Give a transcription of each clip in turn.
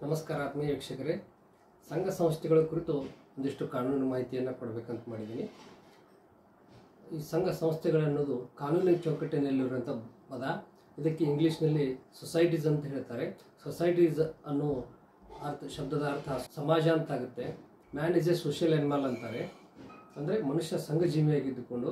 ನಮಸ್ಕಾರ ಆತ್ಮೀಯ ವೀಕ್ಷಕರೇ ಸಂಘ ಸಂಸ್ಥೆಗಳ ಕುರಿತು ಒಂದಿಷ್ಟು ಕಾನೂನು ಮಾಹಿತಿಯನ್ನು ಕೊಡಬೇಕಂತ ಮಾಡಿದ್ದೀನಿ ಈ ಸಂಘ ಸಂಸ್ಥೆಗಳನ್ನೋದು ಕಾನೂನಿನ ಚೌಕಟ್ಟಿನಲ್ಲಿರುವಂಥ ಪದ ಇದಕ್ಕೆ ಇಂಗ್ಲೀಷ್ನಲ್ಲಿ ಸೊಸೈಟೀಸ್ ಅಂತ ಹೇಳ್ತಾರೆ ಸೊಸೈಟೀಸ್ ಅನ್ನೋ ಅರ್ಥ ಶಬ್ದದ ಅರ್ಥ ಸಮಾಜ ಅಂತ ಆಗುತ್ತೆ man is a social animal ಅಂತಾರೆ ಅಂದರೆ ಮನುಷ್ಯ ಸಂಘಜೀವಿಯಾಗಿದ್ದುಕೊಂಡು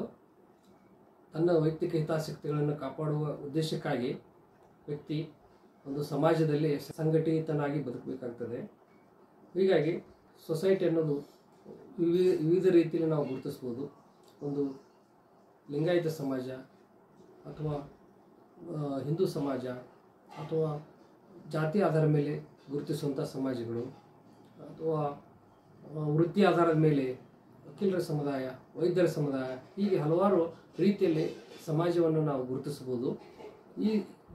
ತನ್ನ ವೈಯಕ್ತಿಕ ಹಿತಾಸಕ್ತಿಗಳನ್ನು ಕಾಪಾಡುವ ಉದ್ದೇಶಕ್ಕಾಗಿ ವ್ಯಕ್ತಿ ಒಂದು ಸಮಾಜದಲ್ಲಿ ಸಂಘಟಿತನಾಗಿ ಬದುಕಬೇಕಾಗ್ತದೆ ಹೀಗಾಗಿ ಸೊಸೈಟಿ ಅನ್ನೋದು ವಿವಿ ವಿವಿಧ ರೀತಿಯಲ್ಲಿ ನಾವು ಗುರುತಿಸ್ಬೋದು ಒಂದು ಲಿಂಗಾಯತ ಸಮಾಜ ಅಥವಾ ಆ, ಹಿಂದೂ ಸಮಾಜ ಅಥವಾ ಜಾತಿ ಆಧಾರದ ಮೇಲೆ ಗುರುತಿಸುವಂಥ ಸಮಾಜಗಳು ಅಥವಾ ಆ, ವೃತ್ತಿ ಆಧಾರದ ಮೇಲೆ ವಕೀಲರ ಸಮುದಾಯ ವೈದ್ಯರ ಸಮುದಾಯ ಹೀಗೆ ಹಲವಾರು ರೀತಿಯಲ್ಲಿ ಸಮಾಜವನ್ನು ನಾವು ಗುರುತಿಸಬಹುದು ಈ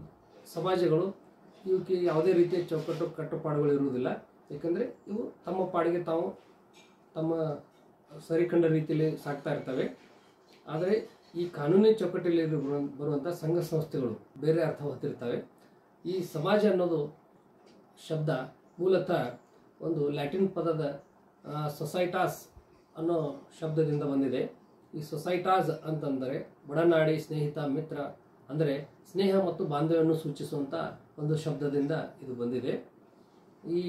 ಸಮಾಜಗಳು ಇವಕ್ಕೆ ಯಾವುದೇ ರೀತಿಯ ಚೌಕಟ್ಟು ಕಟ್ಟುಪಾಡುಗಳು ಇರುವುದಿಲ್ಲ ಏಕೆಂದರೆ ಇವು ತಮ್ಮ ಪಾಡಿಗೆ ತಾವು ತಮ್ಮ ಸರಿಕಂಡ ರೀತಿಯಲ್ಲಿ ಸಾಕ್ತಾ ಇರ್ತವೆ ಆದರೆ ಈ ಕಾನೂನಿನ ಚೌಕಟ್ಟಲ್ಲಿ ಇರುವ- ಬರುವಂಥ ಸಂಘ ಸಂಸ್ಥೆಗಳು ಬೇರೆ ಅರ್ಥ ಹೊತ್ತಿರ್ತವೆ ಈ ಸಮಾಜ ಅನ್ನೋದು ಶಬ್ದ ಮೂಲತಃ ಒಂದು ಲ್ಯಾಟಿನ್ ಪದದ ಸೊಸೈಟಾಸ್ ಅನ್ನೋ ಶಬ್ದದಿಂದ ಬಂದಿದೆ ಈ ಸೊಸೈಟಾಸ್ ಅಂತಂದರೆ ಒಡನಾಡಿ ಸ್ನೇಹಿತ ಮಿತ್ರ ಅಂದರೆ ಸ್ನೇಹ ಮತ್ತು ಬಾಂಧವ್ಯವನ್ನು ಸೂಚಿಸುವಂಥ ಒಂದು ಶಬ್ದದಿಂದ ಇದು ಬಂದಿದೆ ಈ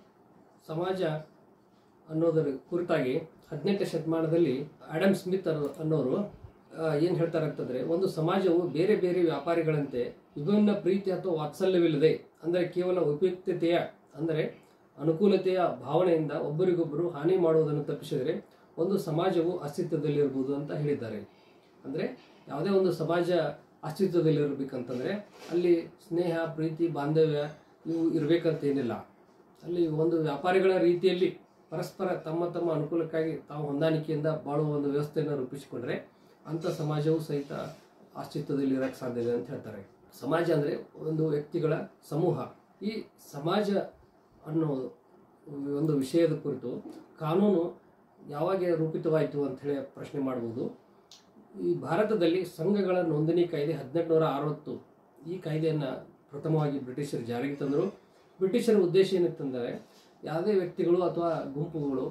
ಸಮಾಜ ಅನ್ನೋದರ ಕುರಿತಾಗಿ ಹದಿನೆಂಟನೇ ಶತಮಾನದಲ್ಲಿ ಆಡಮ್ ಸ್ಮಿತ್ ಅನ್ನೋ- ಅನ್ನೋರು ಏನು ಹೇಳ್ತಾರೆ ಅಂತಂದರೆ ಒಂದು ಸಮಾಜವು ಬೇರೆ ಬೇರೆ ವ್ಯಾಪಾರಿಗಳಂತೆ ವಿಭಿನ್ನ ಪ್ರೀತಿ ಅಥವಾ ವಾತ್ಸಲ್ಯವಿಲ್ಲದೆ ಅಂದರೆ ಕೇವಲ ಉಪಯುಕ್ತತೆಯ ಅಂದರೆ ಅನುಕೂಲತೆಯ ಭಾವನೆಯಿಂದ ಒಬ್ಬರಿಗೊಬ್ಬರು ಹಾನಿ ಮಾಡುವುದನ್ನು ತಪ್ಪಿಸಿದರೆ ಒಂದು ಸಮಾಜವು ಅಸ್ತಿತ್ವದಲ್ಲಿರ್ಬೋದು ಅಂತ ಹೇಳಿದ್ದಾರೆ ಅಂದರೆ ಯಾವುದೇ ಒಂದು ಸಮಾಜ ಅಸ್ತಿತ್ವದಲ್ಲಿರ್ಬೇಕಂತಂದರೆ ಅಲ್ಲಿ ಸ್ನೇಹ ಪ್ರೀತಿ ಬಾಂಧವ್ಯ ಇವು ಇರಬೇಕಂತೇನಿಲ್ಲ ಅಲ್ಲಿ ಒಂದು ವ್ಯಾಪಾರಿಗಳ ರೀತಿಯಲ್ಲಿ ಪರಸ್ಪರ ತಮ್ಮ ತಮ್ಮ ಅನುಕೂಲಕ್ಕಾಗಿ ತಾವು ಹೊಂದಾಣಿಕೆಯಿಂದ ಬಾಳುವ ಒಂದು ವ್ಯವಸ್ಥೆಯನ್ನು ರೂಪಿಸಿಕೊಂಡ್ರೆ ಅಂಥ ಸಮಾಜವು ಸಹಿತ ಅಸ್ತಿತ್ವದಲ್ಲಿ ಇರಕ್ಕೆ ಸಾಧ್ಯ ಇದೆ ಅಂತ ಹೇಳ್ತಾರೆ ಸಮಾಜ ಅಂದರೆ ಒಂದು ವ್ಯಕ್ತಿಗಳ ಸಮೂಹ ಈ ಸಮಾಜ ಅನ್ನೋ ಒಂದು ವಿಷಯದ ಕುರಿತು ಕಾನೂನು ಯಾವಾಗ ರೂಪಿತವಾಯಿತು ಅಂತ ಹೇಳಿ ಪ್ರಶ್ನೆ ಮಾಡ್ಬೋದು ಈ ಭಾರತದಲ್ಲಿ ಸಂಘಗಳ ನೋಂದಣಿ ಕಾಯ್ದೆ ಹದಿನೆಂಟುನೂರ ಅರವತ್ತು ಈ ಕಾಯ್ದೆಯನ್ನು ಪ್ರಥಮವಾಗಿ ಬ್ರಿಟಿಷರು ಜಾರಿಗೆ ತಂದರು ಬ್ರಿಟಿಷರ ಉದ್ದೇಶ ಏನಿತ್ತಂದರೆ ಯಾವುದೇ ವ್ಯಕ್ತಿಗಳು ಅಥವಾ ಗುಂಪುಗಳು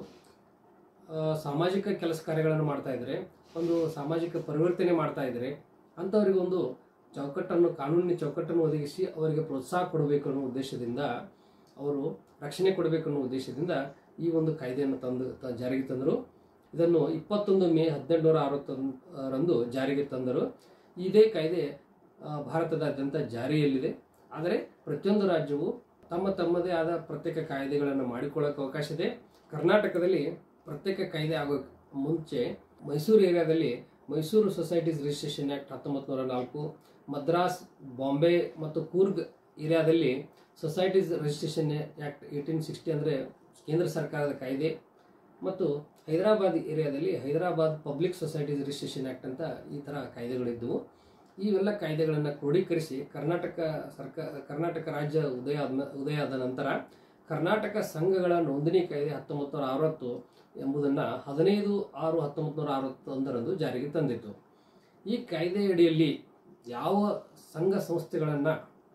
ಆ, ಸಾಮಾಜಿಕ ಕೆಲಸ ಕಾರ್ಯಗಳನ್ನು ಮಾಡ್ತಾ ಇದ್ದಾರೆ ಒಂದು ಸಾಮಾಜಿಕ ಪರಿವರ್ತನೆ ಮಾಡ್ತಾ ಇದ್ದಾರೆ ಅಂಥವರಿಗೊಂದು ಚೌಕಟ್ಟನ್ನು ಕಾನೂನಿನ ಚೌಕಟ್ಟನ್ನು ಒದಗಿಸಿ ಅವರಿಗೆ ಪ್ರೋತ್ಸಾಹ ಕೊಡಬೇಕು ಅನ್ನೋ ಉದ್ದೇಶದಿಂದ ಅವರು ರಕ್ಷಣೆ ಕೊಡಬೇಕು ಅನ್ನೋ ಉದ್ದೇಶದಿಂದ ಈ ಒಂದು ಕಾಯ್ದೆಯನ್ನು ತಂದು ತ- ಜಾರಿಗೆ ತಂದರು ಇದನ್ನು ಇಪ್ಪತ್ತೊಂದು ಮೇ ಹದಿನೆಂಟುನೂರ ಅರವತ್ತೊಂದರಂದು ಜಾರಿಗೆ ತಂದರು ಇದೇ ಕಾಯ್ದೆ ಆ, ಭಾರತದಾದ್ಯಂತ ಜಾರಿಯಲ್ಲಿದೆ ಆದರೆ ಪ್ರತಿಯೊಂದು ರಾಜ್ಯವು ತಮ್ಮ ತಮ್ಮದೇ ಆದ ಪ್ರತ್ಯೇಕ ಕಾಯ್ದೆಗಳನ್ನು ಮಾಡಿಕೊಳ್ಳೋಕೆ ಅವಕಾಶ ಇದೆ ಕರ್ನಾಟಕದಲ್ಲಿ ಪ್ರತ್ಯೇಕ ಕಾಯ್ದೆ ಆಗೋ ಮುಂಚೆ ಮೈಸೂರು ಏರಿಯಾದಲ್ಲಿ ಮೈಸೂರು ಸೊಸೈಟೀಸ್ ರಿಜಿಸ್ಟ್ರೇಷನ್ ಆ್ಯಕ್ಟ್ ಹತ್ತೊಂಬತ್ತು ನೂರ ನಾಲ್ಕು ಮದ್ರಾಸ್ ಬಾಂಬೆ ಮತ್ತು ಕೂರ್ಗ್ ಏರಿಯಾದಲ್ಲಿ societies registration act eighteen sixty ಅಂದರೆ ಕೇಂದ್ರ ಸರ್ಕಾರದ ಕಾಯ್ದೆ ಮತ್ತು ಹೈದರಾಬಾದ್ ಏರಿಯಾದಲ್ಲಿ Hyderabad public societies registration act ಅಂತ ಈ ಥರ ಕಾಯ್ದೆಗಳಿದ್ದವು ಇವೆಲ್ಲ ಕಾಯ್ದೆಗಳನ್ನು ಕ್ರೋಢೀಕರಿಸಿ ಕರ್ನಾಟಕ ಸರ್ಕಾರ ಕರ್ನಾಟಕ ರಾಜ್ಯ ಉದಯ ಆದ ಉದಯ ಆದ ನಂತರ ಕರ್ನಾಟಕ ಸಂಘಗಳ ನೋಂದಣಿ ಕಾಯ್ದೆ ಹತ್ತೊಂಬತ್ತು ನೂರ ಅರವತ್ತು ಎಂಬುದನ್ನು ಹದಿನೈದು ಆರು ಹತ್ತೊಂಬತ್ತು ನೂರ ಅರವತ್ತೊಂದರಂದು ಜಾರಿಗೆ ತಂದಿತ್ತು ಈ ಕಾಯ್ದೆಯಡಿಯಲ್ಲಿ ಯಾವ ಸಂಘ ಸಂಸ್ಥೆಗಳನ್ನು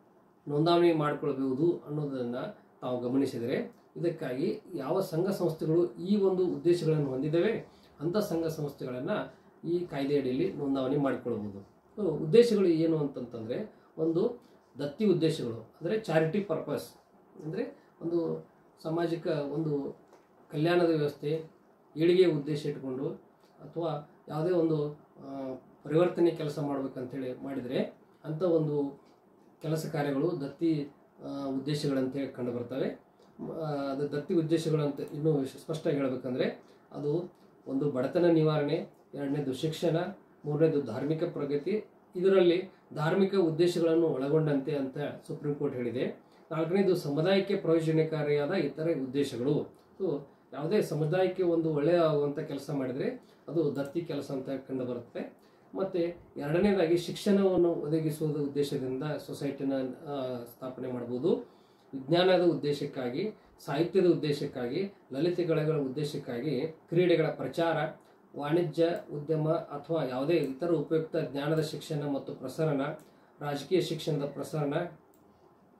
ನೋಂದಣಿ ಮಾಡಿಕೊಳ್ಬಹುದು ಅನ್ನೋದನ್ನು ತಾವು ಗಮನಿಸಿದರೆ ಇದಕ್ಕಾಗಿ ಯಾವ ಸಂಘ ಸಂಸ್ಥೆಗಳು ಈ ಒಂದು ಉದ್ದೇಶಗಳನ್ನು ಹೊಂದಿದ್ದಾವೆ ಅಂಥ ಸಂಘ ಸಂಸ್ಥೆಗಳನ್ನು ಈ ಕಾಯ್ದೆಯಡಿಯಲ್ಲಿ ನೋಂದಣಿ ಮಾಡಿಕೊಳ್ಬೋದು ಸೊ, ಉದ್ದೇಶಗಳು ಏನು ಅಂತಂತಂದರೆ ಒಂದು ದತ್ತಿ ಉದ್ದೇಶಗಳು ಅಂದರೆ ಚಾರಿಟಿ ಪರ್ಪಸ್ ಅಂದರೆ ಒಂದು ಸಾಮಾಜಿಕ ಒಂದು ಕಲ್ಯಾಣದ ವ್ಯವಸ್ಥೆ ಏಳಿಗೆ ಉದ್ದೇಶ ಇಟ್ಕೊಂಡು ಅಥವಾ ಯಾವುದೇ ಒಂದು ಆ, ಪರಿವರ್ತನೆ ಕೆಲಸ ಮಾಡಬೇಕಂತೇಳಿ ಮಾಡಿದರೆ ಅಂಥ ಒಂದು ಕೆಲಸ ಕಾರ್ಯಗಳು ದತ್ತಿ ಆ, ಉದ್ದೇಶಗಳಂತೇಳಿ ಕಂಡು ಬರ್ತವೆ ಆ, ಅದು ದತ್ತಿ ಉದ್ದೇಶಗಳಂತ ಇನ್ನೂ ವಿಶ- ಸ್ಪಷ್ಟವಾಗಿ ಹೇಳಬೇಕಂದ್ರೆ ಅದು ಒಂದು ಬಡತನ ನಿವಾರಣೆ ಎರಡನೇದು ಶಿಕ್ಷಣ ಮೂರನೇದು ಧಾರ್ಮಿಕ ಪ್ರಗತಿ ಇದರಲ್ಲಿ ಧಾರ್ಮಿಕ ಉದ್ದೇಶಗಳನ್ನು ಒಳಗೊಂಡಂತೆ ಅಂತ ಸುಪ್ರೀಂ ಕೋರ್ಟ್ ಹೇಳಿದೆ ನಾಲ್ಕನೇದು ಸಮುದಾಯಕ್ಕೆ ಪ್ರಯೋಜನಕಾರಿಯಾದ ಇತರೆ ಉದ್ದೇಶಗಳು ಸೊ ಯಾವುದೇ ಸಮುದಾಯಕ್ಕೆ ಒಂದು ಒಳ್ಳೆಯ ಆಗುವಂಥ ಕೆಲಸ ಮಾಡಿದರೆ ಅದು ದತ್ತಿ ಕೆಲಸ ಅಂತ ಕಂಡು ಬರುತ್ತೆ ಮತ್ತು ಎರಡನೇದಾಗಿ ಶಿಕ್ಷಣವನ್ನು ಒದಗಿಸುವುದ ಉದ್ದೇಶದಿಂದ ಸೊಸೈಟಿನ ಆ, ಸ್ಥಾಪನೆ ಮಾಡ್ಬೋದು ವಿಜ್ಞಾನದ ಉದ್ದೇಶಕ್ಕಾಗಿ ಸಾಹಿತ್ಯದ ಉದ್ದೇಶಕ್ಕಾಗಿ ಲಲಿತಗಳ ಉದ್ದೇಶಕ್ಕಾಗಿ ಕ್ರೀಡೆಗಳ ಪ್ರಚಾರ ವಾಣಿಜ್ಯ ಉದ್ಯಮ ಅಥವಾ ಯಾವುದೇ ಇತರ ಉಪಯುಕ್ತ ಜ್ಞಾನದ ಶಿಕ್ಷಣ ಮತ್ತು ಪ್ರಸರಣ ರಾಜಕೀಯ ಶಿಕ್ಷಣದ ಪ್ರಸರಣ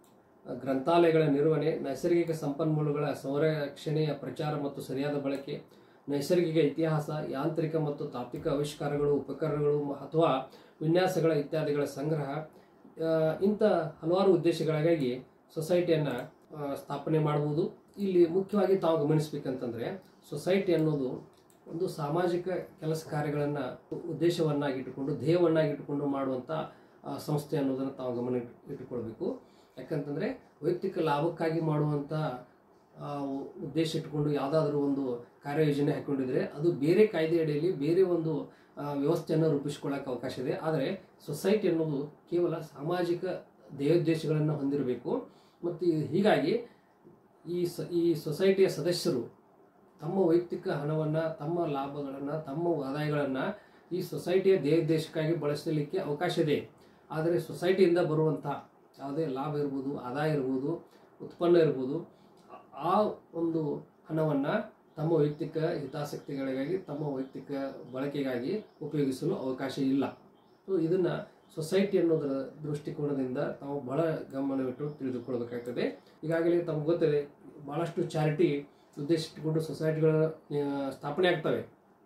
ಗ್ರಂಥಾಲಯಗಳ ನಿರ್ವಹಣೆ ನೈಸರ್ಗಿಕ ಸಂಪನ್ಮೂಲಗಳ ಸಂರಕ್ಷಣೆಯ ಪ್ರಚಾರ ಮತ್ತು ಸರಿಯಾದ ಬಳಕೆ ನೈಸರ್ಗಿಕ ಇತಿಹಾಸ ಯಾಂತ್ರಿಕ ಮತ್ತು ತಾತ್ವಿಕ ಆವಿಷ್ಕಾರಗಳು ಉಪಕರಣಗಳು ಮ- ಅಥವಾ ವಿನ್ಯಾಸಗಳ ಇತ್ಯಾದಿಗಳ ಸಂಗ್ರಹ ಆ, ಇಂಥ ಹಲವಾರು ಉದ್ದೇಶಗಳಿಗಾಗಿ ಸೊಸೈಟಿಯನ್ನು ಸ್ಥಾಪನೆ ಮಾಡುವುದು ಇಲ್ಲಿ ಮುಖ್ಯವಾಗಿ ತಾವು ಗಮನಿಸಬೇಕಂತಂದರೆ ಸೊಸೈಟಿ ಅನ್ನೋದು ಒಂದು ಸಾಮಾಜಿಕ ಕೆಲಸ ಕಾರ್ಯಗಳನ್ನು ಉದ್ದೇಶವನ್ನಾಗಿಟ್ಟುಕೊಂಡು ಧ್ಯೇಯವನ್ನಾಗಿಟ್ಟುಕೊಂಡು ಮಾಡುವಂಥ ಆ, ಸಂಸ್ಥೆ ಅನ್ನೋದನ್ನು ತಾವು ಗಮನ ಇಟ್- ಇಟ್ಟುಕೊಳ್ಬೇಕು ಯಾಕಂತಂದರೆ ವೈಯಕ್ತಿಕ ಲಾಭಕ್ಕಾಗಿ ಮಾಡುವಂಥ ಆ, ಉದ್ದೇಶ ಇಟ್ಟುಕೊಂಡು ಯಾವುದಾದ್ರೂ ಒಂದು ಕಾರ್ಯಯೋಜನೆ ಹಾಕೊಂಡಿದ್ರೆ ಅದು ಬೇರೆ ಕಾಯ್ದೆ ಅಡಿಯಲ್ಲಿ ಬೇರೆ ಒಂದು ಆ, ವ್ಯವಸ್ಥೆಯನ್ನು ರೂಪಿಸ್ಕೊಳ್ಳೋಕೆ ಅವಕಾಶ ಇದೆ ಆದರೆ ಸೊಸೈಟಿ ಅನ್ನೋದು ಕೇವಲ ಸಾಮಾಜಿಕ ಧ್ಯೇಯೋದ್ದೇಶಗಳನ್ನು ಹೊಂದಿರಬೇಕು ಮತ್ತು ಈ- ಹೀಗಾಗಿ ಈ ಸ ಈ ಸೊಸೈಟಿಯ ಸದಸ್ಯರು ತಮ್ಮ ವೈಯಕ್ತಿಕ ಹಣವನ್ನು ತಮ್ಮ ಲಾಭಗಳನ್ನು ತಮ್ಮ ಆದಾಯಗಳನ್ನು ಈ ಸೊಸೈಟಿಯ ಧ್ಯೇಯೋದ್ದೇಶಕ್ಕಾಗಿ ಬಳಸಲಿಕ್ಕೆ ಅವಕಾಶ ಇದೆ ಆದರೆ ಸೊಸೈಟಿಯಿಂದ ಬರುವಂಥ ಯಾವುದೇ ಲಾಭ ಇರ್ಬೋದು ಆದಾಯ ಇರ್ಬೋದು ಉತ್ಪನ್ನ ಇರ್ಬೋದು ಆ- ಆ ಒಂದು ಹಣವನ್ನು ತಮ್ಮ ವೈಯಕ್ತಿಕ ಹಿತಾಸಕ್ತಿಗಳಿಗಾಗಿ ತಮ್ಮ ವೈಯಕ್ತಿಕ ಬಳಕೆಗಾಗಿ ಉಪಯೋಗಿಸಲು ಅವಕಾಶ ಇಲ್ಲ ಸೊ ಇದನ್ನು ಸೊಸೈಟಿ ಅನ್ನೋದರ ದೃಷ್ಟಿಕೋನದಿಂದ ತಾವು ಬಹಳ ಗಮನವಿಟ್ಟು ತಿಳಿದುಕೊಳ್ಬೇಕಾಗ್ತದೆ ಈಗಾಗಲೇ ತಮ್ಗೆ ಗೊತ್ತಿದೆ ಭಾಳಷ್ಟು ಚಾರಿಟಿ ಉದ್ದೇಶ ಇಟ್ಟುಕೊಂಡು ಸೊಸೈಟಿಗಳ ಆ, ಸ್ಥಾಪನೆ ಆಗ್ತವೆ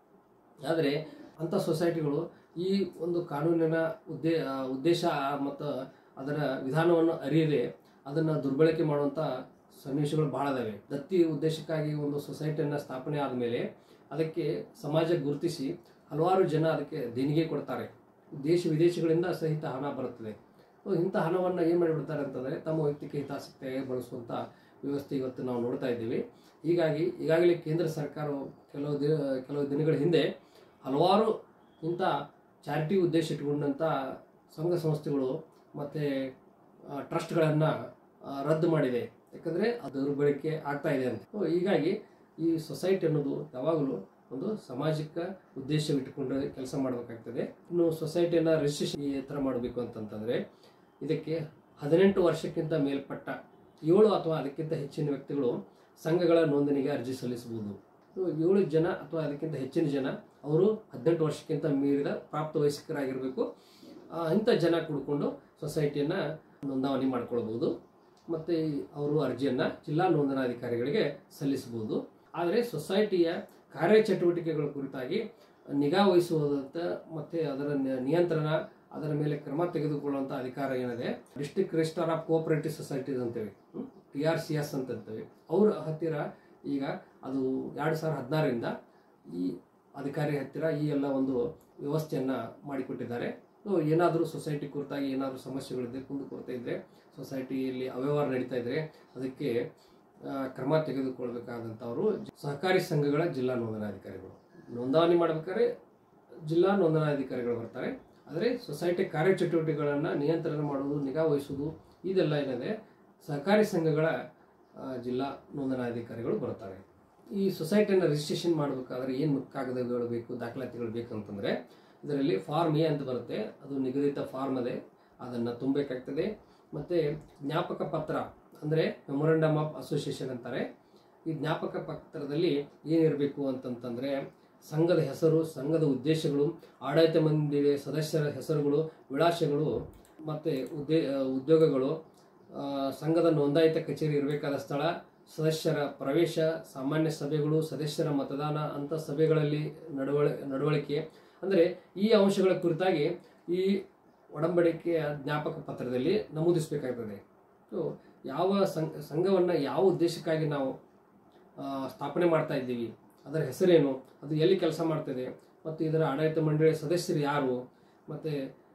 ಆದರೆ ಅಂಥ ಸೊಸೈಟಿಗಳು ಈ ಒಂದು ಕಾನೂನಿನ ಉದ್ದೇ ಆ, ಉದ್ದೇಶ ಮತ್ತು ಅದರ ವಿಧಾನವನ್ನು ಅರಿಯದೆ ಅದನ್ನು ದುರ್ಬಳಕೆ ಮಾಡುವಂಥ ಸನ್ನಿವೇಶಗಳು ಬಹಳ ಇದಾವೆ ದತ್ತಿ ಉದ್ದೇಶಕ್ಕಾಗಿ ಒಂದು ಸೊಸೈಟಿಯನ್ನು ಸ್ಥಾಪನೆ ಆದಮೇಲೆ ಅದಕ್ಕೆ ಸಮಾಜ ಗುರುತಿಸಿ ಹಲವಾರು ಜನ ಅದಕ್ಕೆ ದೇಣಿಗೆ ಕೊಡ್ತಾರೆ ದೇಶ ವಿದೇಶಗಳಿಂದ ಸಹಿತ ಹಣ ಬರುತ್ತದೆ ಸೊ ಇಂಥ ಹಣವನ್ನು ಏನು ಮಾಡಿಬಿಡ್ತಾರೆ ಅಂತಂದರೆ ತಮ್ಮ ವೈಯಕ್ತಿಕ ಹಿತಾಸಕ್ತಿಯಾಗಿ ಬಳಸುವಂಥ ವ್ಯವಸ್ಥೆ ಇವತ್ತು ನಾವು ನೋಡ್ತಾ ಇದ್ದೀವಿ ಹೀಗಾಗಿ ಈಗಾಗಲೇ ಕೇಂದ್ರ ಸರ್ಕಾರವು ಕೆಲವು ದಿನ ಕೆಲವು ದಿನಗಳ ಹಿಂದೆ ಹಲವಾರು ಇಂಥ ಚಾರಿಟಿ ಉದ್ದೇಶ ಇಟ್ಟುಕೊಂಡಂಥ ಸಂಘ ಸಂಸ್ಥೆಗಳು ಮತ್ತು ಟ್ರಸ್ಟ್ಗಳನ್ನು ರದ್ದು ಮಾಡಿದೆ ಯಾಕಂದರೆ ಅದು ದುರ್ಬಳಕೆ ಆಗ್ತಾ ಇದೆ ಅಂತ ಸೊ ಹೀಗಾಗಿ ಈ ಸೊಸೈಟಿ ಅನ್ನೋದು ಯಾವಾಗಲೂ ಒಂದು ಸಾಮಾಜಿಕ ಉದ್ದೇಶವಿಟ್ಟುಕೊಂಡು ಕೆಲಸ ಮಾಡಬೇಕಾಗ್ತದೆ ಇನ್ನು ಸೊಸೈಟಿಯನ್ನು ರಿಜಿಸ್ಟ್ರೇಷನ್ ಈ ಥರ ಮಾಡಬೇಕು ಅಂತಂತಂದರೆ ಇದಕ್ಕೆ ಹದಿನೆಂಟು ವರ್ಷಕ್ಕಿಂತ ಮೇಲ್ಪಟ್ಟ ಏಳು ಅಥವಾ ಅದಕ್ಕಿಂತ ಹೆಚ್ಚಿನ ವ್ಯಕ್ತಿಗಳು ಸಂಘಗಳ ನೋಂದಣಿಗೆ ಅರ್ಜಿ ಸಲ್ಲಿಸಬಹುದು ಸೊ ಏಳು ಜನ ಅಥವಾ ಅದಕ್ಕಿಂತ ಹೆಚ್ಚಿನ ಜನ ಅವರು ಹದಿನೆಂಟು ವರ್ಷಕ್ಕಿಂತ ಮೀರಿದ ಪ್ರಾಪ್ತ ವಯಸ್ಕರಾಗಿರಬೇಕು ಆ, ಇಂಥ ಜನ ಕೂಡಿಕೊಂಡು ಸೊಸೈಟಿಯನ್ನು ನೋಂದಣಿ ಮಾಡ್ಕೊಳ್ಬೋದು ಮತ್ತು ಅವರು ಅರ್ಜಿಯನ್ನು ಜಿಲ್ಲಾ ನೋಂದಣಾಧಿಕಾರಿಗಳಿಗೆ ಸಲ್ಲಿಸಬಹುದು ಆದರೆ ಸೊಸೈಟಿಯ ಕಾರ್ಯಚಟುವಟಿಕೆಗಳ ಕುರಿತಾಗಿ ನಿಗಾ ವಹಿಸುವುದಂತ ಮತ್ತು ಅದರ ನಿ- ನಿಯಂತ್ರಣ ಅದರ ಮೇಲೆ ಕ್ರಮ ತೆಗೆದುಕೊಳ್ಳುವಂಥ ಅಧಿಕಾರ ಏನಿದೆ district registrar of cooperative societies ಅಂತೇವೆ ಟಿ ಆರ್ ಸಿ ಎಸ್ ಅಂತ ಅಂತೇವೆ ಅವ್ರ ಹತ್ತಿರ ಈಗ ಅದು ಎರಡು ಸಾವಿರದ ಹದಿನಾರರಿಂದ ಈ ಅಧಿಕಾರಿ ಹತ್ತಿರ ಈ ಎಲ್ಲ ಒಂದು ವ್ಯವಸ್ಥೆಯನ್ನು ಮಾಡಿಕೊಟ್ಟಿದ್ದಾರೆ ಸೊ ಏನಾದರೂ ಸೊಸೈಟಿ ಕುರಿತಾಗಿ ಏನಾದರೂ ಸಮಸ್ಯೆಗಳಿದೆ ಕುಂದು ಕೊರತೆ ಇದ್ದರೆ ಸೊಸೈಟಿಯಲ್ಲಿ ಅವ್ಯವಹಾರ ನಡೀತಾ ಇದ್ದರೆ ಅದಕ್ಕೆ ಆ, ಕ್ರಮ ತೆಗೆದುಕೊಳ್ಬೇಕಾದಂಥವರು ಸಹಕಾರಿ ಸಂಘಗಳ ಜಿಲ್ಲಾ ನೋಂದಣಾಧಿಕಾರಿಗಳು ನೋಂದಣಿ ಮಾಡ್ಬೇಕಾದ್ರೆ ಜಿಲ್ಲಾ ನೋಂದಣಾಧಿಕಾರಿಗಳು ಬರ್ತಾರೆ ಆದರೆ ಸೊಸೈಟಿ ಕಾರ್ಯಚಟುವಟಿಕೆಗಳನ್ನು ನಿಯಂತ್ರಣ ಮಾಡುವುದು ನಿಗಾ ವಹಿಸುವುದು ಇದೆಲ್ಲ ಏನಿದೆ ಸಹಕಾರಿ ಸಂಘಗಳ ಆ, ಜಿಲ್ಲಾ ನೋಂದಣಾಧಿಕಾರಿಗಳು ಬರ್ತಾರೆ ಈ ಸೊಸೈಟಿಯನ್ನು ರಿಜಿಸ್ಟ್ರೇಷನ್ ಮಾಡಬೇಕಾದ್ರೆ ಏನು ಕಾಗದಗಳು ಬೇಕು ದಾಖಲಾತಿಗಳು ಬೇಕು ಅಂತಂದರೆ ಇದರಲ್ಲಿ ಫಾರ್ಮ್ ಎ ಅಂತ ಬರುತ್ತೆ ಅದು ನಿಗದಿತ ಫಾರ್ಮ್ ಅದೇ ಅದನ್ನು ತುಂಬಬೇಕಾಗ್ತದೆ ಮತ್ತು ಜ್ಞಾಪಕ ಪತ್ರ ಅಂದರೆ ಮೆಮೊರಂಡಮ್ ಆಫ್ ಅಸೋಸಿಯೇಷನ್ ಅಂತಾರೆ ಈ ಜ್ಞಾಪಕ ಪತ್ರದಲ್ಲಿ ಏನಿರಬೇಕು ಅಂತಂತಂದರೆ ಸಂಘದ ಹೆಸರು ಸಂಘದ ಉದ್ದೇಶಗಳು ಆಡಳಿತ ಮಂಡಳಿಯ ಸದಸ್ಯರ ಹೆಸರುಗಳು ವಿಳಾಸಗಳು ಮತ್ತು ಉದ್ದೇ ಉದ್ಯೋಗಗಳು ಆ, ಸಂಘದ ನೋಂದಾಯಿತ ಕಚೇರಿ ಇರಬೇಕಾದ ಸ್ಥಳ ಸದಸ್ಯರ ಪ್ರವೇಶ ಸಾಮಾನ್ಯ ಸಭೆಗಳು ಸದಸ್ಯರ ಮತದಾನ ಅಂಥ ಸಭೆಗಳಲ್ಲಿ ನಡವಳ ನಡವಳಿಕೆ ಅಂದರೆ ಈ ಅಂಶಗಳ ಕುರಿತಾಗಿ ಈ ಒಡಂಬಡಿಕೆಯ ಜ್ಞಾಪಕ ಪತ್ರದಲ್ಲಿ ನಮೂದಿಸಬೇಕಾಗ್ತದೆ ಸೊ ಯಾವ ಸಂಘ ಸಂಘವನ್ನು ಯಾವ ಉದ್ದೇಶಕ್ಕಾಗಿ ನಾವು ಆ, ಸ್ಥಾಪನೆ ಮಾಡ್ತಾ ಇದ್ದೀವಿ ಅದರ ಹೆಸರೇನು ಅದು ಎಲ್ಲಿ ಕೆಲಸ ಮಾಡ್ತದೆ ಮತ್ತು ಇದರ ಆಡಳಿತ ಮಂಡಳಿಯ ಸದಸ್ಯರು ಯಾರು ಮತ್ತು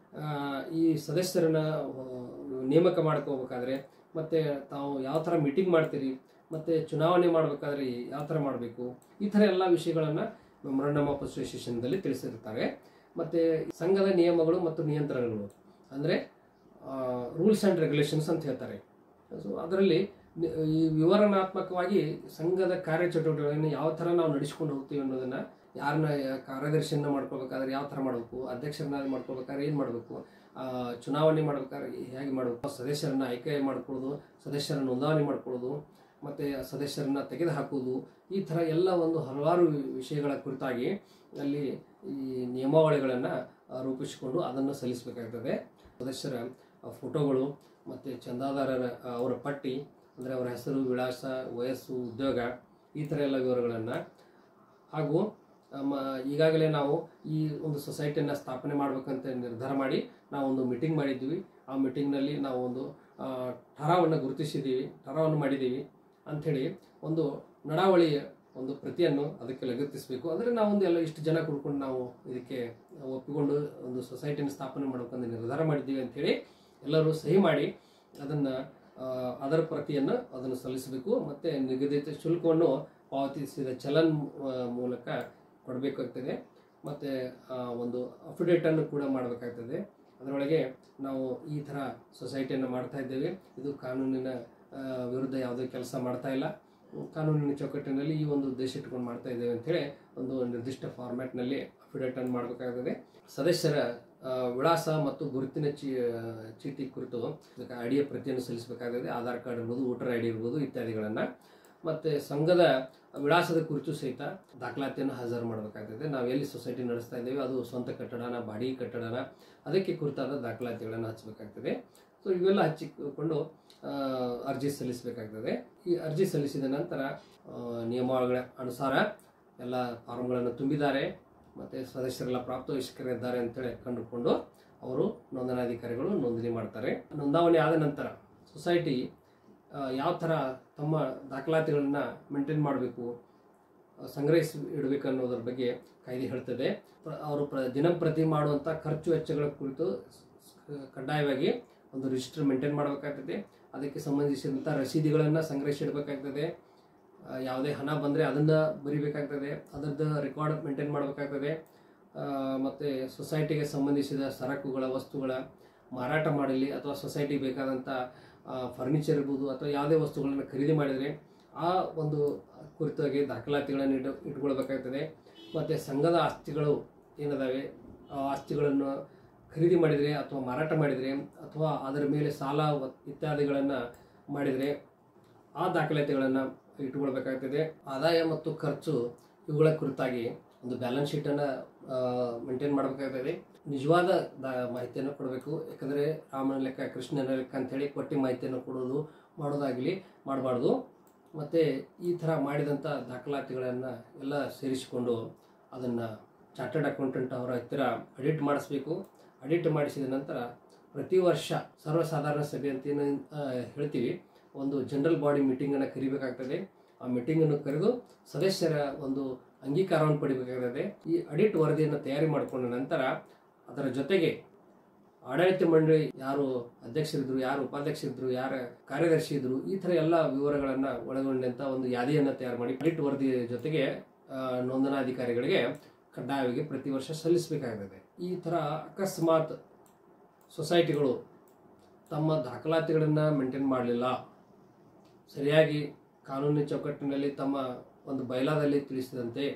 ಈ ಸದಸ್ಯರನ್ನ ಆ, ನೇಮಕ ಮಾಡ್ಕೋಬೇಕಾದ್ರೆ ಮತ್ತು ತಾವು ಯಾವ ಥರ ಮೀಟಿಂಗ್ ಮಾಡ್ತೀರಿ ಮತ್ತು ಚುನಾವಣೆ ಮಾಡಬೇಕಾದ್ರೆ ಯಾವ ಥರ ಮಾಡಬೇಕು ಈ ಥರ ಎಲ್ಲ ವಿಷಯಗಳನ್ನು ಮೆಮೊರಂಡಮ್ ಆಫ್ ಅಸೋಸಿಯೇಷನ್ದಲ್ಲಿ ತಿಳಿಸಿರ್ತಾರೆ ಮತ್ತು ಸಂಘದ ನಿಯಮಗಳು ಮತ್ತು ನಿಯಂತ್ರಣಗಳು ಅಂದರೆ ರೂಲ್ಸ್ ಆ್ಯಂಡ್ ರೆಗ್ಯುಲೇಷನ್ಸ್ ಅಂತ ಹೇಳ್ತಾರೆ ಸೊ ಅದರಲ್ಲಿ ನಿ- ಈ ವಿವರಣಾತ್ಮಕವಾಗಿ ಸಂಘದ ಕಾರ್ಯಚಟುವಟಿಕೆಗಳನ್ನು ಯಾವ ಥರ ನಾವು ನಡೆಸ್ಕೊಂಡು ಹೋಗ್ತೀವಿ ಅನ್ನೋದನ್ನು ಯಾರನ್ನ ಯಾ- ಕಾರ್ಯದರ್ಶಿಯನ್ನ ಮಾಡ್ಕೋಬೇಕಾದ್ರೆ ಯಾವ ಥರ ಮಾಡಬೇಕು ಅಧ್ಯಕ್ಷರನ್ನ ಮಾಡ್ಕೋಬೇಕಾದ್ರೆ ಏನು ಮಾಡಬೇಕು ಚುನಾವಣೆ ಮಾಡ್ಬೇಕಾದ್ರೆ ಹೇಗೆ ಮಾಡಬೇಕು ಸದಸ್ಯರನ್ನ ಆಯ್ಕೆ ಮಾಡ್ಕೊಳ್ಳೋದು ಸದಸ್ಯರ ನೋಂದಣಿ ಮಾಡ್ಕೊಳ್ಳೋದು ಮತ್ತು ಸದಸ್ಯರನ್ನ ತೆಗೆದು ಹಾಕೋದು ಈ ಥರ ಎಲ್ಲ ಒಂದು ಹಲವಾರು ವಿಷಯಗಳ ಕುರಿತಾಗಿ ಅಲ್ಲಿ ಈ ನಿಯಮಾವಳಿಗಳನ್ನು ರೂಪಿಸಿಕೊಂಡು ಅದನ್ನು ಸಲ್ಲಿಸಬೇಕಾಗ್ತದೆ ಸದಸ್ಯರ ಫೋಟೋಗಳು ಮತ್ತು ಚಂದಾದಾರರ ಅವರ ಪಟ್ಟಿ ಅಂದರೆ ಅವರ ಹೆಸರು ವಿಳಾಸ ವಯಸ್ಸು ಉದ್ಯೋಗ ಈ ಥರ ಎಲ್ಲ ವಿವರಗಳನ್ನು ಹಾಗೂ ಮ ಈಗಾಗಲೇ ನಾವು ಈ ಒಂದು ಸೊಸೈಟಿಯನ್ನು ಸ್ಥಾಪನೆ ಮಾಡಬೇಕಂತ ನಿರ್ಧಾರ ಮಾಡಿ ನಾವು ಒಂದು ಮೀಟಿಂಗ್ ಮಾಡಿದ್ವಿ ಆ ಮೀಟಿಂಗ್ನಲ್ಲಿ ನಾವು ಒಂದು ಆ, ಠರಾವನ್ನು ಗುರುತಿಸಿದ್ದೀವಿ ಠರಾವನ್ನು ಮಾಡಿದ್ದೀವಿ ಅಂಥೇಳಿ ಒಂದು ನಡಾವಳಿಯ ಒಂದು ಪ್ರತಿಯನ್ನು ಅದಕ್ಕೆ ಲಗತ್ತಿಸಬೇಕು ಅಂದರೆ ನಾವು ಒಂದು ಎಲ್ಲ ಇಷ್ಟು ಜನ ಕುಡ್ಕೊಂಡು ನಾವು ಇದಕ್ಕೆ ಒಪ್ಪಿಕೊಂಡು ಒಂದು ಸೊಸೈಟಿನ ಸ್ಥಾಪನೆ ಮಾಡಬೇಕಂತ ನಿರ್ಧಾರ ಮಾಡಿದ್ದೀವಿ ಅಂಥೇಳಿ ಎಲ್ಲರೂ ಸಹಿ ಮಾಡಿ ಅದನ್ನು ಅದರ ಪ್ರತಿಯನ್ನು ಅದನ್ನು ಸಲ್ಲಿಸಬೇಕು ಮತ್ತು ನಿಗದಿತ ಶುಲ್ಕವನ್ನು ಪಾವತಿಸಿದ ಚಲನ್ ಆ, ಮೂಲಕ ಕೊಡಬೇಕಾಗ್ತದೆ ಮತ್ತು ಒಂದು ಅಫಿಡೇಟನ್ನು ಕೂಡ ಮಾಡಬೇಕಾಗ್ತದೆ ಅದರೊಳಗೆ ನಾವು ಈ ಥರ ಸೊಸೈಟಿಯನ್ನು ಮಾಡ್ತಾ ಇದ್ದೇವೆ ಇದು ಕಾನೂನಿನ ಆ, ವಿರುದ್ಧ ಯಾವುದೇ ಕೆಲಸ ಮಾಡ್ತಾ ಇಲ್ಲ ಕಾನೂನಿನ ಚೌಕಟ್ಟಿನಲ್ಲಿ ಈ ಒಂದು ಉದ್ದೇಶ ಇಟ್ಕೊಂಡು ಮಾಡ್ತಾ ಇದ್ದೇವೆ ಅಂತೇಳಿ ಒಂದು ನಿರ್ದಿಷ್ಟ ಫಾರ್ಮ್ಯಾಟ್ನಲ್ಲಿ ಅಫಿಡೇಟನ್ನು ಮಾಡಬೇಕಾಗ್ತದೆ ಸದಸ್ಯರ ಆ, ವಿಳಾಸ ಮತ್ತು ಗುರುತಿನ ಚೀ ಚೀಟಿ ಕುರಿತು ಇದಕ್ಕೆ ಐಡಿಯ ಪ್ರತಿಯನ್ನು ಸಲ್ಲಿಸಬೇಕಾಗ್ತದೆ ಆಧಾರ್ ಕಾರ್ಡ್ ಇರ್ಬೋದು ವೋಟರ್ ಐ ಡಿ ಇರ್ಬೋದು ಇತ್ಯಾದಿಗಳನ್ನು ಮತ್ತು ಸಂಘದ ವಿಳಾಸದ ಕುರಿತು ಸಹಿತ ದಾಖಲಾತಿಯನ್ನು ಹಾಜರು ಮಾಡಬೇಕಾಗ್ತದೆ ನಾವು ಎಲ್ಲಿ ಸೊಸೈಟಿ ನಡೆಸ್ತಾ ಇದ್ದೇವೆ ಅದು ಸ್ವಂತ ಕಟ್ಟಡನ ಬಾಡಿಗೆ ಕಟ್ಟಡನ ಅದಕ್ಕೆ ಕುರಿತಾದ ದಾಖಲಾತಿಗಳನ್ನು ಹಚ್ಚಬೇಕಾಗ್ತದೆ ಸೊ ಇವೆಲ್ಲ ಹಚ್ಚಿಕೊಂಡು ಆ, ಅರ್ಜಿ ಸಲ್ಲಿಸಬೇಕಾಗ್ತದೆ ಈ ಅರ್ಜಿ ಸಲ್ಲಿಸಿದ ನಂತರ ಆ, ನಿಯಮಾವಳಿಗಳ ಅನುಸಾರ ಎಲ್ಲ ಫಾರ್ಮ್ಗಳನ್ನು ತುಂಬಿದ್ದಾರೆ ಮತ್ತು ಸದಸ್ಯರೆಲ್ಲ ಪ್ರಾಪ್ತವಯಸ್ಕರಿದ್ದಾರೆ ಅಂತೇಳಿ ಕಂಡುಕೊಂಡು ಅವರು ನೋಂದಣಾಧಿಕಾರಿಗಳು ನೋಂದಣಿ ಮಾಡ್ತಾರೆ ನೋಂದಾವಣಿ ಆದ ನಂತರ ಸೊಸೈಟಿ ಆ, ಯಾವ ಥರ ತಮ್ಮ ದಾಖಲಾತಿಗಳನ್ನು ಮೇಂಟೈನ್ ಮಾಡಬೇಕು ಸಂಗ್ರಹಿಸಿ ಇಡಬೇಕು ಅನ್ನೋದ್ರ ಬಗ್ಗೆ ಕಾಯ್ದೆ ಹೇಳ್ತದೆ ಪ್ರ- ಅವರು ಪ್ರ ದಿನಂಪ್ರತಿ ಮಾಡುವಂಥ ಖರ್ಚು ವೆಚ್ಚಗಳ ಕುರಿತು ಸ್- ಕಡ್ಡಾಯವಾಗಿ ಒಂದು ರಿಜಿಸ್ಟರ್ ಮೇಂಟೈನ್ ಮಾಡಬೇಕಾಗ್ತದೆ ಅದಕ್ಕೆ ಸಂಬಂಧಿಸಿದಂಥ ರಸೀದಿಗಳನ್ನು ಸಂಗ್ರಹಿಸಿ ಇಡಬೇಕಾಗ್ತದೆ ಆ, ಯಾವುದೇ ಹಣ ಬಂದರೆ ಅದನ್ನು ಬರಿಬೇಕಾಗ್ತದೆ ಅದರದ್ದು ರೆಕಾರ್ಡ್ ಮೇಂಟೈನ್ ಮಾಡಬೇಕಾಗ್ತದೆ ಮತ್ತು ಸೊಸೈಟಿಗೆ ಸಂಬಂಧಿಸಿದ ಸರಕುಗಳ ವಸ್ತುಗಳ ಮಾರಾಟ ಮಾಡಲಿ ಅಥವಾ ಸೊಸೈಟಿಗೆ ಬೇಕಾದಂಥ ಫರ್ನಿಚರ್ ಇರ್ಬೋದು ಅಥವಾ ಯಾವುದೇ ವಸ್ತುಗಳನ್ನು ಖರೀದಿ ಮಾಡಿದರೆ ಆ ಒಂದು ಕುರಿತಾಗಿ ದಾಖಲಾತಿಗಳನ್ನು ಇಟ್ಟು ಇಟ್ಕೊಳ್ಬೇಕಾಗ್ತದೆ ಮತ್ತು ಸಂಘದ ಆಸ್ತಿಗಳು ಏನದಾವೆ ಆ ಆಸ್ತಿಗಳನ್ನು ಖರೀದಿ ಮಾಡಿದರೆ ಅಥವಾ ಮಾರಾಟ ಮಾಡಿದರೆ ಅಥವಾ ಅದರ ಮೇಲೆ ಸಾಲ ವ- ಇತ್ಯಾದಿಗಳನ್ನು ಮಾಡಿದರೆ ಆ ದಾಖಲಾತಿಗಳನ್ನು ಇಟ್ಕೊಳ್ಬೇಕಾಗ್ತದೆ ಆದಾಯ ಮತ್ತು ಖರ್ಚು ಇವುಗಳ ಕುರಿತಾಗಿ ಒಂದು ಬ್ಯಾಲೆನ್ಸ್ ಶೀಟನ್ನು ಮೇಂಟೈನ್ ಮಾಡಬೇಕಾಗ್ತದೆ ನಿಜವಾದ ದಾ ಮಾಹಿತಿಯನ್ನು ಕೊಡಬೇಕು ಯಾಕಂದರೆ ರಾಮನ ಲೆಕ್ಕ ಕೃಷ್ಣನ ಲೆಕ್ಕ ಅಂಥೇಳಿ ಕೊಟ್ಟಿ ಮಾಹಿತಿಯನ್ನು ಕೊಡೋದು ಮಾಡೋದಾಗಲಿ ಮಾಡಬಾರ್ದು ಮತ್ತು ಈ ಥರ ಮಾಡಿದಂಥ ದಾಖಲಾತಿಗಳನ್ನು ಎಲ್ಲ ಸೇರಿಸಿಕೊಂಡು ಅದನ್ನು ಚಾರ್ಟರ್ಡ್ ಅಕೌಂಟೆಂಟ್ ಅವರ ಹತ್ತಿರ ಅಡಿಟ್ ಮಾಡಿಸ್ಬೇಕು ಅಡಿಟ್ ಮಾಡಿಸಿದ ನಂತರ ಪ್ರತಿ ವರ್ಷ ಸರ್ವಸಾಧಾರಣ ಸಭೆ ಅಂತ ಏನು ಆ, ಹೇಳ್ತೀವಿ ಒಂದು ಜನರಲ್ ಬಾಡಿ ಮೀಟಿಂಗನ್ನು ಕರಿಬೇಕಾಗ್ತದೆ ಆ ಮೀಟಿಂಗನ್ನು ಕರೆದು ಸದಸ್ಯರ ಒಂದು ಅಂಗೀಕಾರವನ್ನು ಪಡಿಬೇಕಾಗ್ತದೆ ಈ ಅಡಿಟ್ ವರದಿಯನ್ನು ತಯಾರಿ ಮಾಡಿಕೊಂಡ ನಂತರ ಅದರ ಜೊತೆಗೆ ಆಡಳಿತ ಮಂಡಳಿ ಯಾರು ಅಧ್ಯಕ್ಷರಿದ್ರು ಯಾರು ಉಪಾಧ್ಯಕ್ಷರಿದ್ರು ಯಾರ ಕಾರ್ಯದರ್ಶಿ ಇದ್ರು ಈ ಥರ ಎಲ್ಲ ವಿವರಗಳನ್ನು ಒಳಗೊಂಡಂಥ ಒಂದು ಯಾದಿಯನ್ನು ತಯಾರು ಮಾಡಿ ಅಡಿಟ್ ವರದಿ ಜೊತೆಗೆ ಆ, ನೋಂದಣಾಧಿಕಾರಿಗಳಿಗೆ ಕಡ್ಡಾಯವಾಗಿ ಪ್ರತಿ ವರ್ಷ ಸಲ್ಲಿಸಬೇಕಾಗ್ತದೆ ಈ ಥರ ಅಕಸ್ಮಾತ್ ಸೊಸೈಟಿಗಳು ತಮ್ಮ ದಾಖಲಾತಿಗಳನ್ನು ಮೇಂಟೈನ್ ಮಾಡಲಿಲ್ಲ ಸರಿಯಾಗಿ ಕಾನೂನಿನ ಚೌಕಟ್ಟಿನಲ್ಲಿ ತಮ್ಮ ಒಂದು ಬಯಲಾದಲ್ಲಿ ತಿಳಿಸಿದಂತೆ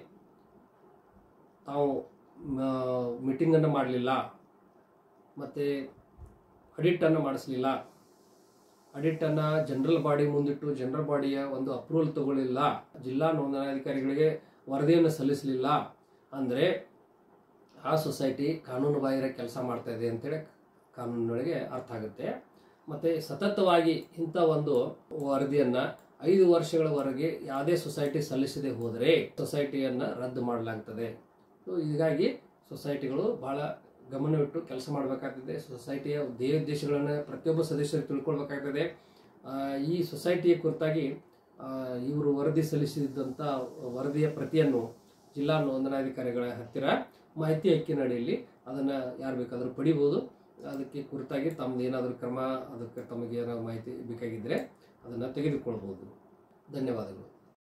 ತಾವು ಮೀಟಿಂಗನ್ನು ಮಾಡಲಿಲ್ಲ ಮತ್ತು ಅಡಿಟನ್ನು ಮಾಡಿಸಲಿಲ್ಲ ಅಡಿಟನ್ನು ಜನರಲ್ ಬಾಡಿ ಮುಂದಿಟ್ಟು ಜನರಲ್ ಬಾಡಿಯ ಒಂದು ಅಪ್ರೂವಲ್ ತಗೊಳ್ಳಿಲ್ಲ ಜಿಲ್ಲಾ ನೋಂದಣಾಧಿಕಾರಿಗಳಿಗೆ ವರದಿಯನ್ನು ಸಲ್ಲಿಸಲಿಲ್ಲ ಅಂದರೆ ಆ ಸೊಸೈಟಿ ಕಾನೂನು ಬಾಹಿರ ಕೆಲಸ ಮಾಡ್ತಾ ಇದೆ ಅಂತೇಳಿ ಕಾನೂನಿನೊಳಗೆ ಅರ್ಥ ಆಗುತ್ತೆ ಮತ್ತು ಸತತವಾಗಿ ಇಂಥ ಒಂದು ವರದಿಯನ್ನು ಐದು ವರ್ಷಗಳವರೆಗೆ ಯಾವುದೇ ಸೊಸೈಟಿ ಸಲ್ಲಿಸದೆ ಹೋದರೆ ಸೊಸೈಟಿಯನ್ನು ರದ್ದು ಮಾಡಲಾಗ್ತದೆ ಸೊ ಹೀಗಾಗಿ ಸೊಸೈಟಿಗಳು ಬಹಳ ಗಮನವಿಟ್ಟು ಕೆಲಸ ಮಾಡಬೇಕಾಗ್ತದೆ ಸೊಸೈಟಿಯ ಧ್ಯೇಯ ಉದ್ದೇಶಗಳನ್ನು ಪ್ರತಿಯೊಬ್ಬ ಸದಸ್ಯರು ತಿಳ್ಕೊಳ್ಬೇಕಾಗ್ತದೆ ಆ, ಈ ಸೊಸೈಟಿಯ ಕುರಿತಾಗಿ ಆ, ಇವರು ವರದಿ ಸಲ್ಲಿಸಿದಂಥ ವರದಿಯ ಪ್ರತಿಯನ್ನು ಜಿಲ್ಲಾ ನೋಂದಣಾಧಿಕಾರಿಗಳ ಹತ್ತಿರ ಮಾಹಿತಿ ಹಕ್ಕಿನ ಅಡಿಯಲ್ಲಿ ಅದನ್ನು ಯಾರು ಬೇಕಾದರೂ ಪಡಿಬೋದು ಅದಕ್ಕೆ ಕುರಿತಾಗಿ ತಮ್ಮದು ಏನಾದರೂ ಕ್ರಮ ಅದಕ್ಕೆ ತಮಗೆ ಏನಾದ್ರು ಮಾಹಿತಿ ಬೇಕಾಗಿದ್ದರೆ ಅದನ್ನು ತೆಗೆದುಕೊಳ್ಬೋದು ಧನ್ಯವಾದಗಳು